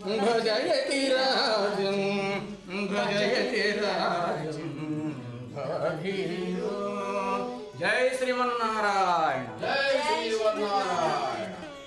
భజయతి రాజం భజయతి రాజం భవధీరో. జై శ్రీమన్నారాయణ జై శ్రీమన్నారాయణ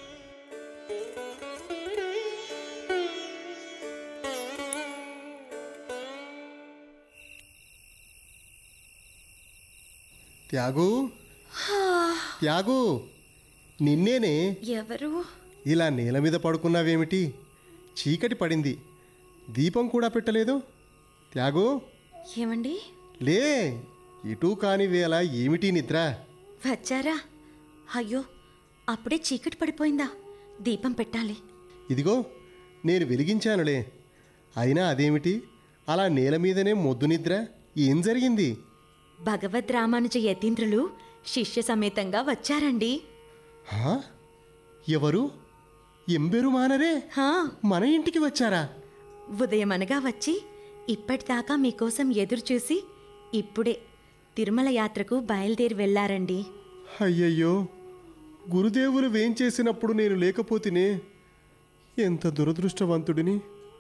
త్యాగు త్యాగు నిన్నేనే ఎవరు ఇలా నేల మీద పడుకున్నావేమిటి చీకటి పడింది దీపం కూడా పెట్టలేదు త్యాగు ఏమండి లే ఇటూ కాని వేళ ఏమిటి నిద్ర వచ్చారా అయ్యో అప్పుడే చీకటి పడిపోయిందా దీపం పెట్టాలి ఇదిగో నేను వెలిగించానులే అయినా అదేమిటి అలా నేల మీదనే మొద్దు నిద్ర ఏం జరిగింది భగవద్ రామానుజ యతీంద్రులు శిష్య సమేతంగా వచ్చారండి హా? ఎవరు ఎంబెరు మానరే హా మన ఇంటికి వచ్చారా ఉదయమనగా వచ్చి ఇప్పటిదాకా మీకోసం ఎదురు చూసి ఇప్పుడే తిరుమల యాత్రకు బయలుదేరి వెళ్ళారండి అయ్యయ్యో గురుదేవులు వేంచేసినప్పుడు నేను లేకపోతేనే ఎంత దురదృష్టవంతుడిని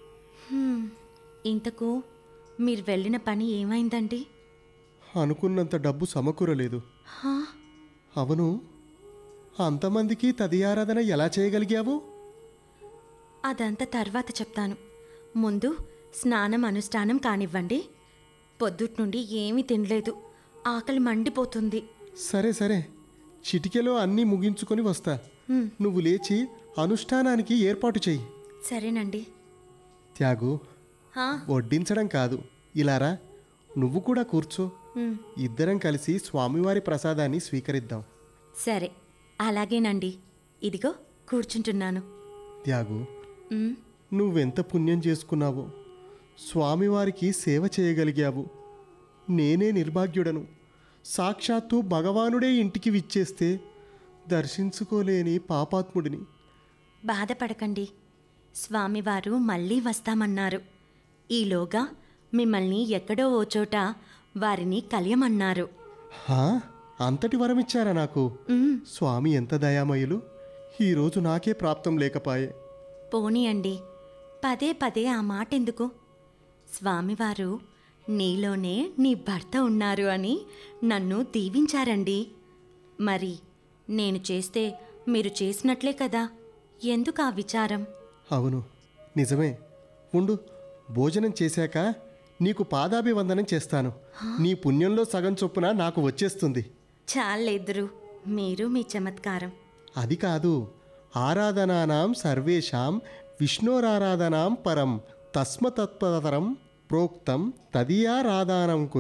ఇంతకు మీరు వెళ్ళిన పని ఏమైందండి అనుకున్నంత డబ్బు సమకూరలేదు హా అవును అంతమందికి తదియారాధన ఎలా చేయగలిగావు అదంతా తర్వాత చెప్తాను ముందు స్నానం అనుష్ఠానం కానివ్వండి పొద్దుట్ నుండి ఏమీ తినలేదు ఆకలి మండిపోతుంది సరే సరే చిటికెలో అన్నీ ముగించుకొని వస్తా హ్మ్, నువ్వు లేచి అనుష్ఠానానికి ఏర్పాటు చెయ్యి సరేనండి త్యాగు హా, వడ్డించడం కాదు ఇలారా నువ్వు కూడా కూర్చో హ్మ్, ఇద్దరం కలిసి స్వామివారి ప్రసాదాన్ని స్వీకరిద్దాం సరే అలాగేనండి ఇదిగో కూర్చుంటున్నాను త్యాగు హ్మ్, నువ్వెంత పుణ్యం చేసుకున్నావో స్వామివారికి సేవ చేయగలిగావు నేనే నిర్భాగ్యుడను సాక్షాత్తు భగవానుడే ఇంటికి విచ్చేస్తే దర్శించుకోలేని పాపాత్ముడిని బాధపడకండి స్వామివారు మళ్ళీ వస్తామన్నారు ఈలోగా మిమ్మల్ని ఎక్కడో ఓ చోట వారిని కలియమన్నారు హా అంతటి వరమిచ్చారా నాకు హ్మ్, స్వామి ఎంత దయామయులు ఈరోజు నాకే ప్రాప్తం లేకపాయే పోనీ అండి పదే పదే ఆ మాట ఎందుకు స్వామివారు నీలోనే నీ భర్త ఉన్నారు అని నన్ను దీవించారండి మరి నేను చేస్తే మీరు చేసినట్లే కదా ఎందుకు ఆ విచారం అవును నిజమే ఉండు భోజనం చేశాక నీకు పాదాభివందనం చేస్తాను నీ పుణ్యంలో సగం చొప్పున నాకు వచ్చేస్తుంది చాలేదురు మీరు మీ చమత్కారం అది కాదు ఆరాధనానాం సర్వేషాం విష్ణోరారాధనాం పరం తస్మతత్పరం ప్రోక్తం తదియారాధానం కురు